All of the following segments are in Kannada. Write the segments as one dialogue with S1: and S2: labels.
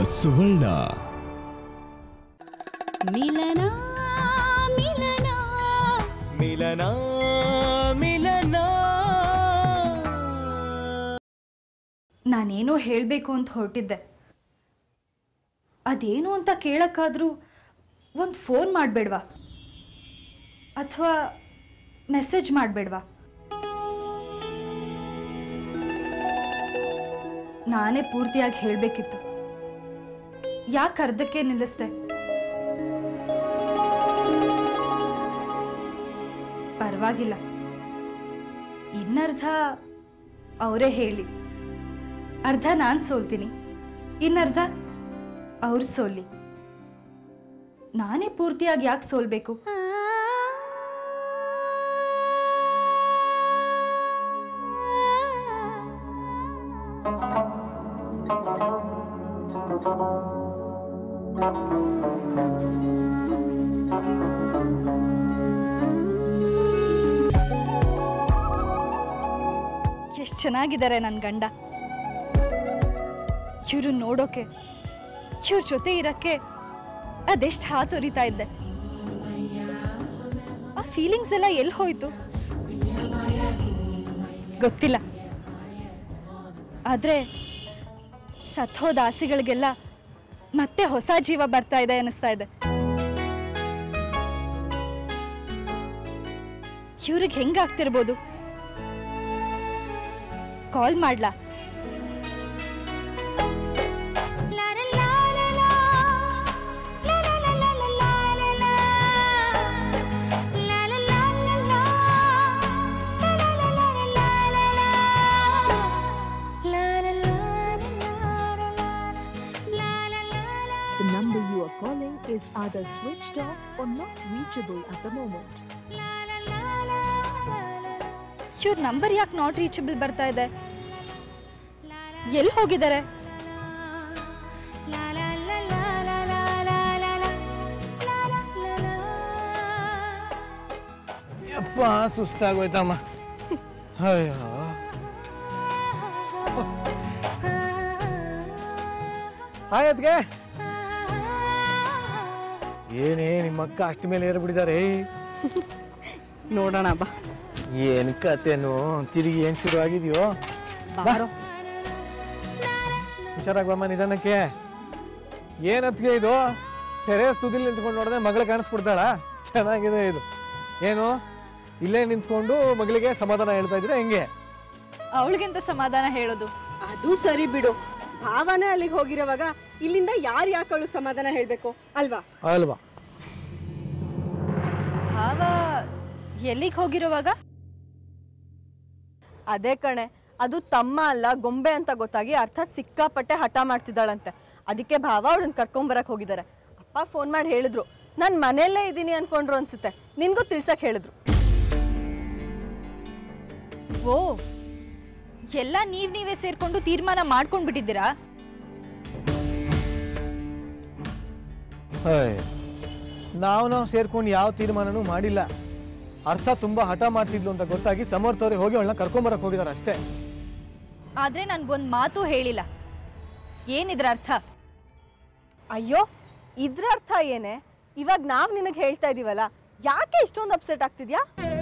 S1: ಸುವರ್ಣ
S2: ಮಿಲನ ಮಿಲನ
S3: ಮಿಲನ ಮಿಲನ
S4: ನಾನೇನೋ ಹೇಳಬೇಕು ಅಂತ ಹೊರಟಿದ್ದೆ ಅದೇನು ಅಂತ ಕೇಳಕ್ಕಾದ್ರೂ ಒಂದು ಫೋನ್ ಮಾಡಬೇಡ್ವಾ ಅಥವಾ ಮೆಸೇಜ್ ಮಾಡಬೇಡ್ವಾ ನಾನೇ ಪೂರ್ತಿಯಾಗಿ ಹೇಳಬೇಕಿತ್ತು ಯಾಕೆ ಅರ್ಧಕ್ಕೆ ನಿಲ್ಲಿಸ್ದೆ ಪರವಾಗಿಲ್ಲ ಇನ್ನರ್ಧ ಅವರೇ ಹೇಳಿ ಅರ್ಧ ನಾನು ಸೋಲ್ತೀನಿ ಇನ್ನರ್ಧ ಅವ್ರು ಸೋಲಿ ನಾನೇ ಪೂರ್ತಿಯಾಗಿ ಯಾಕೆ ಸೋಲ್ಬೇಕು ಎಷ್ಟು ಚೆನ್ನಾಗಿದ್ದಾರೆ ನನ್ನ ಗಂಡ ಇವರು ನೋಡೋಕೆ ಇವ್ರ ಜೊತೆ ಇರಕ್ಕೆ ಅದೆಷ್ಟು ಹಾತೊರಿತಾ ಇದ್ದೆ ಆ ಫೀಲಿಂಗ್ಸ್ ಎಲ್ಲ ಎಲ್ಲಿ ಹೋಯ್ತು ಗೊತ್ತಿಲ್ಲ ಆದ್ರೆ ಸತ್ತೋದ ಆಸೆಗಳಿಗೆಲ್ಲ ಮತ್ತೆ ಹೊಸ ಜೀವ ಬರ್ತಾ ಇದೆ ಅನಿಸ್ತಾ ಇದೆ ಇವ್ರಿಗೆ ಹೆಂಗಾಗ್ತಿರ್ಬೋದು ಕಾಲ್ ಮಾಡ್ಲಾ
S5: The number you are calling is either switched off or not reachable at the moment.
S4: ಇವ್ರ ನಂಬರ್ ಯಾಕೆ ನಾಟ್ ರೀಚಬಲ್ ಬರ್ತಾ ಇದೆ ಎಲ್ಲಿ ಹೋಗಿದ್ದಾರೆ
S3: ಯಪ್ಪ ಸುಸ್ತಾಗೋಯ್ತಮ್ಮ ಅಯ್ಯೋ ಹಾಯ್ ಅದ್ಗೆ ಏನೇ ನಿಮ್ಮ ಅಕ್ಕ ಅಷ್ಟ ಮೇಲೆ ಏರ್ಬಿಟ್ಟಿದ್ದಾರೆ
S6: ನೋಡೋಣ ಬಾ
S3: ಏನ್ ಕತೆನು ತಿರುಗಿ ಏನ್ ಶುರು ಆಗಿದೆಯೋ
S6: ಬಾರೋ
S3: ಹುಷಾರಾಗ್ಬಮ್ಮ ನಿಧಾನಕ್ಕೆ ಏನ್ ಅತ್ಗೆ ಇದು ಟೆರೇಸ್ ತುದಿಲಿ ನಿಂತ್ಕೊಂಡು ನೋಡಿದ್ರೆ ಮಗಳು ಕಾಣಿಸ್ಬಿಡ್ತಾಳ ಚೆನ್ನಾಗಿದೆ ಇದು ಏನು ಇಲ್ಲೇ ನಿಂತ್ಕೊಂಡು ಮಗಳಿಗೆ ಸಮಾಧಾನ ಹೇಳ್ತಾ ಇದ್ರೆ ಹೆಂಗೆ
S4: ಅವಳಿಗೆಂತ ಸಮಾಧಾನ ಹೇಳೋದು
S6: ಅದು ಸರಿ ಬಿಡು ಭಾವನೆ ಅಲ್ಲಿಗೆ ಹೋಗಿರೋವಾಗ ಇಲ್ಲಿಂದ ಯಾರು ಯಾಕೆ ಅವಳು ಸಮಾಧಾನ ಹೇಳ್ಬೇಕು ಅಲ್ವಾ
S3: ಅಲ್ವಾ
S4: ಭಾವ ಎಲ್ಲಿಗೆ ಹೋಗಿರುವಾಗ
S6: ಅದೇ ಕಣೆ ಅದು ತಮ್ಮ ಅಲ್ಲ ಗೊಂಬೆ ಅಂತ ಗೊತ್ತಾಗಿ ಅರ್ಥ ಸಿಕ್ಕಾಪಟ್ಟೆ ಹಠ ಮಾಡ್ತಿದ್ದಾಳಂತೆ ಅದಕ್ಕೆ ಭಾವ ಅವಳನ್ನ ಕರ್ಕೊಂಬರಕ್ ಹೋಗಿದ್ದಾರೆ ಅಪ್ಪ ಫೋನ್ ಮಾಡಿ ಹೇಳಿದ್ರು ನಾನು ಮನೆಯಲ್ಲೇ ಇದ್ದೀನಿ ಅನ್ಕೊಂಡ್ರು ಅನ್ಸುತ್ತೆ ನಿನ್ಗೂ ತಿಳ್ಸಕ್ ಹೇಳಿದ್ರು
S4: ಓ ಎಲ್ಲ ನೀವ್ ನೀವೇ ಸೇರ್ಕೊಂಡು ತೀರ್ಮಾನ ಮಾಡ್ಕೊಂಡ್ ಬಿಟ್ಟಿದ್ದೀರಾ
S3: ನಾವು ನಾವು ಸೇರ್ಕೊಂಡು ಯಾವ ತೀರ್ಮಾನನೂ ಮಾಡಿಲ್ಲ ಅರ್ಥ ತುಂಬಾ ಹಠ ಮಾಡ್ತಿದ್ಲು ಅಂತ ಗೊತ್ತಾಗಿ ಸಮರ್ಥ ಅವ್ರಿಗೆ ಹೋಗಿ ಅವಳನ್ನ ಕರ್ಕೊಂಬರಕ್ ಹೋಗಿದಾರೆ ಅಷ್ಟೇ
S4: ಆದ್ರೆ ನನ್ಗೊಂದ್ ಮಾತು ಹೇಳಿಲ್ಲ ಏನಿದ್ರ ಅರ್ಥ
S6: ಅಯ್ಯೋ ಇದ್ರ ಅರ್ಥ ಏನೇ ಇವಾಗ ನಾವ್ ನಿನಗೆ ಹೇಳ್ತಾ ಇದೀವಲ್ಲ ಯಾಕೆ ಇಷ್ಟೊಂದು ಅಪ್ಸೆಟ್ ಆಗ್ತಿದ್ಯಾ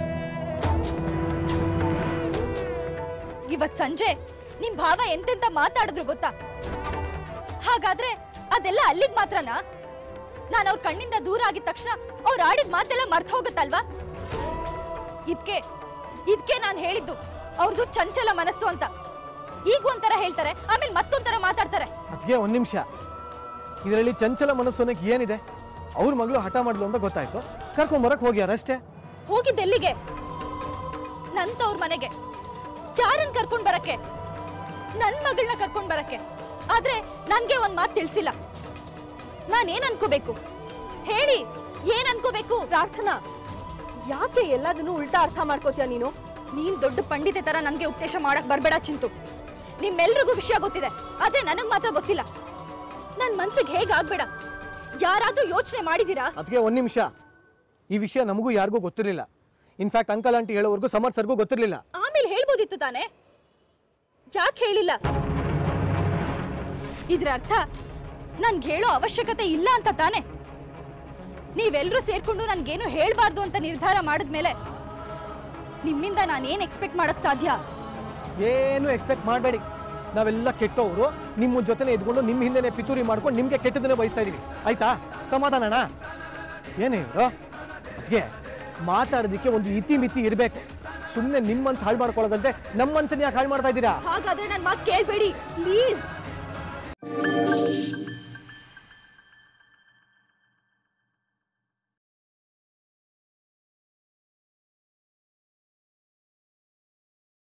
S4: ಇವತ್ ಸಂಜೆ ನಿಮ್ ಭಾವ ಎಂತೆಂತ ಮಾತಾಡಿದ್ರು ಗೊತ್ತಾ ಹಾಗಾದ್ರೆ ಅದೆಲ್ಲ ಅಲ್ಲಿಗ್ ಮಾತ್ರನಾ ನಾನು ಅವ್ರ ಕಣ್ಣಿಂದ ದೂರ ಆಗಿದ ತಕ್ಷಣ ಅವ್ರು ಆಡಿದ ಮಾತೆಲ್ಲ ಮರ್ತ ಹೋಗುತ್ತಲ್ವಾ ಇದ್ಕೆ ಇದ್ಕೆ ನಾನು ಹೇಳಿದ್ದು ಅವ್ರದ್ದು ಚಂಚಲ ಮನಸ್ಸು ಅಂತ ಈಗ ಒಂಥರ ಹೇಳ್ತಾರೆ ಆಮೇಲೆ ಮತ್ತೊಂಥರ ಮಾತಾಡ್ತಾರೆ
S3: ಅದಕ್ಕೆ ಒಂದ್ ನಿಮಿಷ ಇದರಲ್ಲಿ ಚಂಚಲ ಮನಸ್ಸು ಅನ್ನಕ್ಕೆ ಏನಿದೆ ಅವ್ರ ಮಗಳು ಹಠ ಮಾಡಿದ್ಲು ಅಂತ ಗೊತ್ತಾಯ್ತು ಕರ್ಕೊಂಬರಕ್ ಹೋಗ್ಯಾರ ಅಷ್ಟೇ
S4: ಹೋಗಿದ್ದೆಲ್ಲಿಗೆ ನಂತವ್ರ ಮನೆಗೆ ಯಾರನ್ನ ಕರ್ಕೊಂಡ್ ಬರಕ್ಕೆ ನನ್ ಮಗಳನ್ನ ಕರ್ಕೊಂಡ್ ಬರಕ್ಕೆ ಆದ್ರೆ ನನ್ಗೆ ಒಂದ್ ಮಾತು ತಿಳಿಸಿಲ್ಲ ನಾನೇನ್ ಅನ್ಕೋಬೇಕು ಹೇಳಿ ಏನ್ ಅನ್ಕೋಬೇಕು
S6: ಪ್ರಾರ್ಥನಾ ಯಾಕೆ ಎಲ್ಲದನ್ನು ಉಲ್ಟಾ ಅರ್ಥ ಮಾಡ್ಕೋತೀಯ ನೀನು
S4: ನೀನ್ ದೊಡ್ಡ ಪಂಡಿತೆ ತರ ನನ್ಗೆ ಉಪದೇಶ ಮಾಡಕ್ ಬರ್ಬೇಡ ಚಿಂತು ನಿಮ್ಮೆಲ್ರಿಗೂ ವಿಷಯ ಗೊತ್ತಿದೆ ಆದ್ರೆ ನನಗ್ ಮಾತ್ರ ಗೊತ್ತಿಲ್ಲ ನನ್ ಮನ್ಸಿಗೆ ಹೇಗಾಗ್ಬೇಡ ಯಾರಾದ್ರೂ ಯೋಚನೆ ಮಾಡಿದೀರಾ
S3: ಅದಕ್ಕೆ ಒಂದ್ ನಿಮಿಷ ಈ ವಿಷಯ ನಮಗೂ ಯಾರಿಗೂ ಗೊತ್ತಿರಲಿಲ್ಲ ಇನ್ಫ್ಯಾಕ್ಟ್ ಅಂಕಲ್ ಆಂಟಿ ಹೇಳೋವರೆಗೂ ಸಮರ್ಥ್ ಸರ್ಗೂ ಗೊತ್ತಿರಲಿಲ್ಲ
S4: ಆಮೇಲೆ ಹೇಳ್ಬೋದಿತ್ತು ತಾನೆ ಯಾಕೆ ಹೇಳಿಲ್ಲ ಇದ್ರ ಅರ್ಥ ನನ್ಗೆ ಹೇಳೋ ಅವಶ್ಯಕತೆ ಇಲ್ಲ ಅಂತ ತಾನೆ ನೀವೆಲ್ಲರೂ ಸೇರ್ಕೊಂಡು ನನ್ಗೇನು ಹೇಳ್ಬಾರ್ದು ಅಂತ ನಿರ್ಧಾರ ಮಾಡಿದ್ಮೇಲೆ ನಿಮ್ಮಿಂದ ನಾನೇನ್ ಎಕ್ಸ್ಪೆಕ್ಟ್ ಮಾಡಕ್ ಸಾಧ್ಯ
S3: ಏನು ಎಕ್ಸ್ಪೆಕ್ಟ್ ಮಾಡಬೇಡಿ ನಾವೆಲ್ಲ ಕೆಟ್ಟವರು ನಿಮ್ಮ ಜೊತೆನೆ ಇದ್ಕೊಂಡು ನಿಮ್ಮ ಹಿಂದೆನೆ ಪಿತೂರಿ ಮಾಡ್ಕೊಂಡು ನಿಮಗೆ ಕೆಟ್ಟದನ್ನೇ ಬಯಸ್ತಾ ಇದೀವಿ ಆಯ್ತಾ ಸಮಾಧಾನನಾ ಏನೇ ಇವರು ಅದಕ್ಕೆ ಮಾತಾಡೋದಕ್ಕೆ ಒಂದು ಇತಿ ಮಿತಿ ಇರಬೇಕು ಸುಮ್ಮನೆ ನಿಮ್ಮ ಮನ್ಸು ಹಾಳು ಮಾಡ್ಕೊಳ್ಳೋದಂತೆ ನಮ್ಮ ಮನ್ಸನ್ನ ಯಾಕೆ ಹಾಳು ಮಾಡ್ತಾ ಇದ್ದೀರಾ
S4: ಹಾಗಾದ್ರೆ ನನ್ ಮಾತು ಕೇಳ್ಬೇಡಿ ಪ್ಲೀಸ್